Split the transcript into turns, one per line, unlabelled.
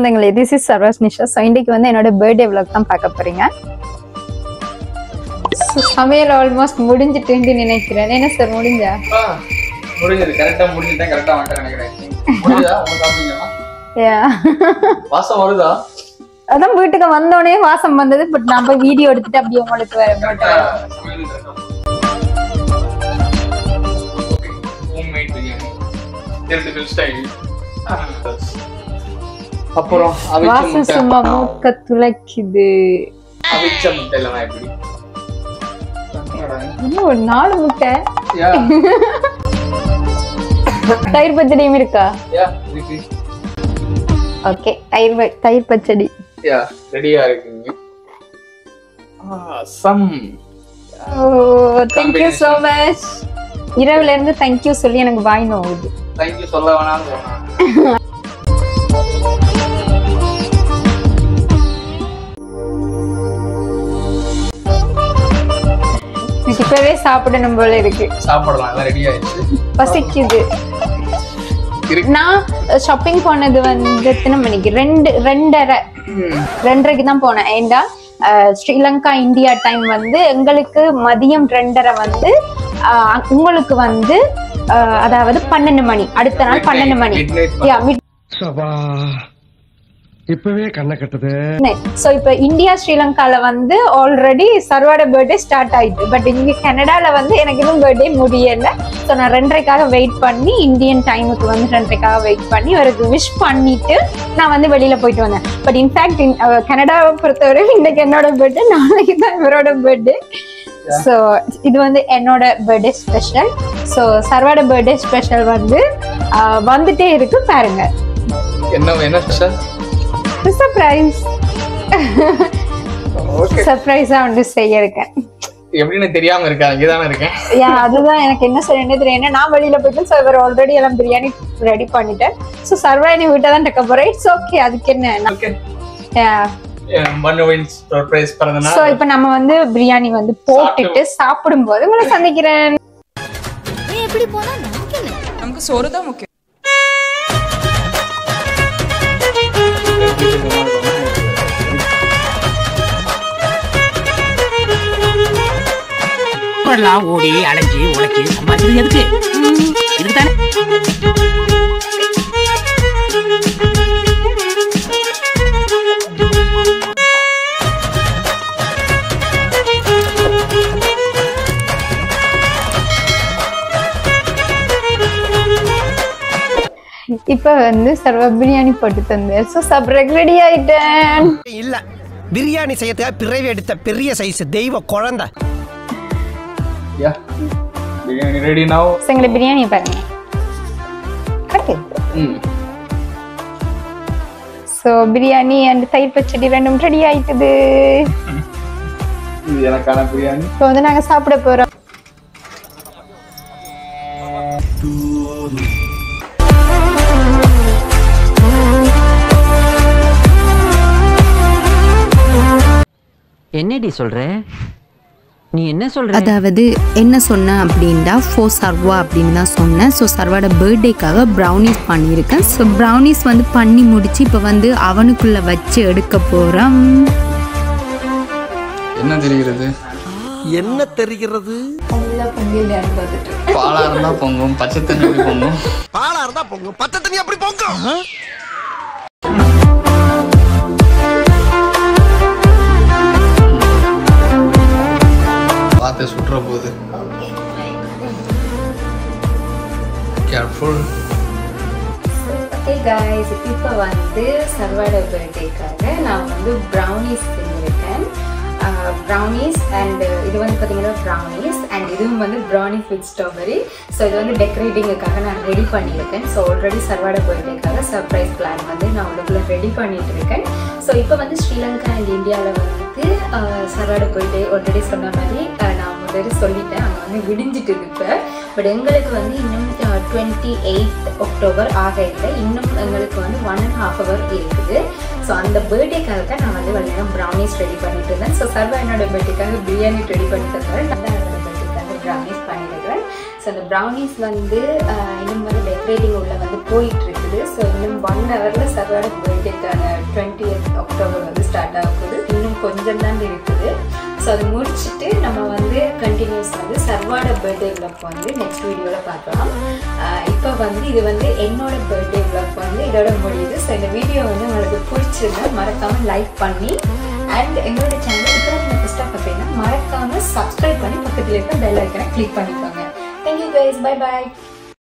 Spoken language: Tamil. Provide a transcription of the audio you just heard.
சொந்தங்களே this is Sarvas Nisha so இன்றைக்கு வந்து என்னோட பர்த்டே vlog தான் பார்க்க போறீங்க So, சமையல் ஆல்மோஸ்ட் முடிஞ்சிட்டுன்னு நினைக்கிறேன் என்ன சார் முடிஞ்சா
ஆ, முடிஞ்சது கரெக்டா முடிஞ்சுட்டேன் கரெக்டா வந்துட்டேன் நினைக்கிறேன் முடிஞ்சதா உங்க சாப்பிட்டீங்களா
Yeah.
வாசம் வருதா
அதான் வீட்டுக்கு வந்தோடனே வாசம் வந்தது பட் நான் போய் வீடியோ எடுத்துட்டு அப்படியே உங்களுக்கு வர
கரெக்டா
மாட்டேன்
சமையல் இருக்கா? Okay, homemade biryani. Typical style. அப்புறம் அவிச்ச
வாசம்
முட்டை
சும்மா மூக்க துளைக்குது
அவிச்ச முட்டை இல்லைனா எப்படி
இன்னும் ஒரு நாலு முட்டை
யா
தயிர் பச்சடியும் இருக்கா
யா இருக்கு
ஓகே தயிர் ப- தயிர் பச்சடி
யா ரெடியா இருக்குங்க சம்
ஓ தேங்க்யூ ஸோ மச் இரவுல இருந்து தேங்க்யூ சொல்லி எனக்கு வாய் நோவுது
தேங்க்யூ சொல்ல வேணாம்னு சொன்னாங்க
எனக்கு இப்பவே சாப்பிடணும் போல இருக்கு
சாப்பிடலாம் எல்லாம் ரெடி ஆயிடுச்சு
பசிக்குது
இருக்கு.
நான் ஷாப்பிங் போனது வந்து எத்தனை மணிக்கு ரெண்டு ரெண்டரை
ம்.
ரெண்டரைக்கு தான் போனேன் ஏண்டா அஹ், ஸ்ரீலங்கா இந்தியா டைம் வந்து எங்களுக்கு மதியம் ரெண்டரை வந்து அஹ், உங்களுக்கு வந்து அஹ், அதாவது பன்னெண்டு மணி அடுத்த நாள் பன்னெண்டு மணி
Midnight
யா மிட்
சபா இப்பவே கண்ணை கட்டுது
ஸோ இப்போ இந்தியா ஸ்ரீலங்கால வந்து ஆல்ரெடி சர்வாட பர்த்டே ஸ்டார்ட் ஆயிட்டு பட் இங்க கனடால வந்து எனக்கு இன்னும் பர்த்டே முடியல ஸோ நான் ரெண்டரைக்காக வெயிட் பண்ணி இந்தியன் டைமுக்கு வந்து ரெண்டரைக்காக வெயிட் பண்ணி அவருக்கு விஷ் பண்ணிட்டு நான் வந்து வெளியில போயிட்டு வந்தேன் பட் இன்ஃபேக்ட் கனடாவை பொறுத்தவரை இன்னைக்கு என்னோட பர்த்டே நாளைக்கு தான் இவரோட பர்த்டே ஸோ இது வந்து என்னோட பர்த்டே ஸ்பெஷல் ஸோ சர்வாட பர்த்டே ஸ்பெஷல் வந்து அஹ், வந்துட்டே இருக்கு பாருங்க
என்ன என்ன ஸ்பெஷல்
சர்ப்ரைஸ்
ஓகே
சர்ப்ரைஸா வந்து செய்ய இருக்கேன்
எப்படின்னு தெரியாம இருக்கா இங்கே தானே இருக்கேன்
யா அதுதான் எனக்கு என்ன சொல்ல என்ன தெரியும் ஏன்னா நான் வெளியில போயிட்டு ஸோ இவர் ஆல்ரெடி எல்லாம் பிரியாணி ரெடி பண்ணிட்டேன் ஸோ சர்வாயினி வீட்டை தான் டக்க போறேன் இட்ஸ் ஓகே அதுக்கு என்ன
ஓகே மண்ணுவின் சர்ப்ரைஸ் பிறந்த
ஸோ
நாள்
இப்போ நம்ம வந்து பிரியாணி வந்து போட்டுட்டு சாப்பிடும்போது உங்களை சந்திக்கிறேன்
நமக்கு சோறு தான் முக்கியம்
எல்லாம் ஓடி அலைஞ்சி உழைச்சி சம்பாதிக்கிறது எதுக்கு இதுக்கு தானே
இப்போ வந்து சர்வ பிரியாணி போட்டு தந்தேன் ஸோ சப்ரக் ரெடி ஆயிட்டேன்
இல்ல பிரியாணி செய்யறதுக்காக பிறவி எடுத்த பெரிய சைஸ் தெய்வ குழந்தை
யா பிரியாணி ரெடி நவ்
ஸோ எங்களை பிரியாணியை பாருங்க கட்டு
ம்
ஸோ பிரியாணி அண்ட் தயிர் பச்சடி ரெண்டும் ரெடி ஆயிட்டுது
இது எனக்கான பிரியாணி
இப்போ வந்து நாங்க சாப்பிட போறோம்
என்னடி சொல்ற நீ என்ன சொல்ற
அதாவது என்ன சொன்னேன் அப்படின்னா ஃபோ சர்வா அப்படின்னு தான் சொன்னேன் ஸோ சர்வாட பர்த்டேக்காக ப்ரௌனிஸ் பண்ணியிருக்கேன் ஸோ ப்ரௌனிஸ் வந்து பண்ணி முடிச்சு இப்போ வந்து அவனுக்குள்ளே வச்சு எடுக்க போகிறோம்
என்ன தெரிகிறது
என்ன தெரிகிறது
பாலா இருந்தா பொங்கும் பச்சை தண்ணி எப்படி பொங்கும்
பாலா இருந்தா பொங்கும் பச்சை தண்ணி அப்படி பொங்கும்
பார்த்து சுற்றுற போது கேர்ஃபுல்
ஓகே காய்ஸ் இப்போ வந்து சர்வாட பர்த்டேக்காக நான் வந்து ப்ரௌனிஸ் செஞ்சுருக்கேன் ப்ரௌனிஸ் அண்ட் இது வந்து பார்த்தீங்கன்னா ப்ரௌனிஸ் அண்ட் இதுவும் வந்து ப்ரௌனி வித் ஸ்ட்ராபெரி ஸோ இது வந்து டெக்கரேட்டிங்குக்காக நான் ரெடி பண்ணியிருக்கேன் ஸோ ஆல்ரெடி சர்வாட பர்த்டேக்காக சர்ப்ரைஸ் பிளான் வந்து நான் உள்ளுக்குள்ளே ரெடி பண்ணிட்டு இருக்கேன் ஸோ இப்போ வந்து ஸ்ரீலங்கா அண்ட் இந்தியாவில் வந்து சர்வாட பர்த்டே ஆல்ரெடி சொன்ன மாதிரி அஹ், நான் முதல்ல சொல்லிட்டேன் அங்கே வந்து விடிஞ்சிட்டு இப்போ பட் எங்களுக்கு வந்து இன்னும் டுவெண்ட்டி எயித் அக்டோபர் ஆக இல்லை இன்னும் எங்களுக்கு வந்து ஒன் அண்ட் ஹாஃப் ஹவர் இருக்குது ஸோ அந்த பர்த்டேக்காக தான் நான் வந்து வெள்ளம் ப்ரௌனிஸ் ரெடி பண்ணிட்டு இருந்தேன் ஸோ சர்வா என்னோட பர்த்டேக்காக பிரியாணி ரெடி பண்ணிட்டு இருந்தாரு நான் தான் என்னோட பர்த்டேக்காக ப்ரௌனிஸ் பண்ணியிருக்கிறேன் ஸோ அந்த ப்ரௌனிஸ் வந்து ஆஹ், இன்னும் வந்து டெக்கரேட்டிங் உள்ள வந்து போயிட்டு இருக்குது ஸோ இன்னும் ஒன் ஹவரில் சர்வாட பர்த்டேக்கான டுவெண்ட்டி அக்டோபர் வந்து ஸ்டார்ட் ஆகுது இன்னும் கொஞ்சம் தான் இருக்குது ஸோ அது முடிச்சுட்டு நம்ம வந்து கண்டினியூஸ் வந்து சர்வாட பர்த்டே விளாக் வந்து நெக்ஸ்ட் வீடியோவில் பார்க்கலாம் இப்போ வந்து இது வந்து என்னோட பர்த்டே விளாக் வந்து இதோட முடியுது ஸோ இந்த வீடியோ வந்து உங்களுக்கு பிடிச்சிருந்தா மறக்காமல் லைக் பண்ணி அண்ட் எங்களோட சேனல் இப்போ நீங்கள் ஃபஸ்ட்டாக பார்த்தீங்கன்னா மறக்காமல் சப்ஸ்கிரைப் பண்ணி பக்கத்தில் இருக்க பெல் ஐக்கனை கிளிக் பண்ணிக்கோங்க தேங்க்யூ கைஸ் பை பாய்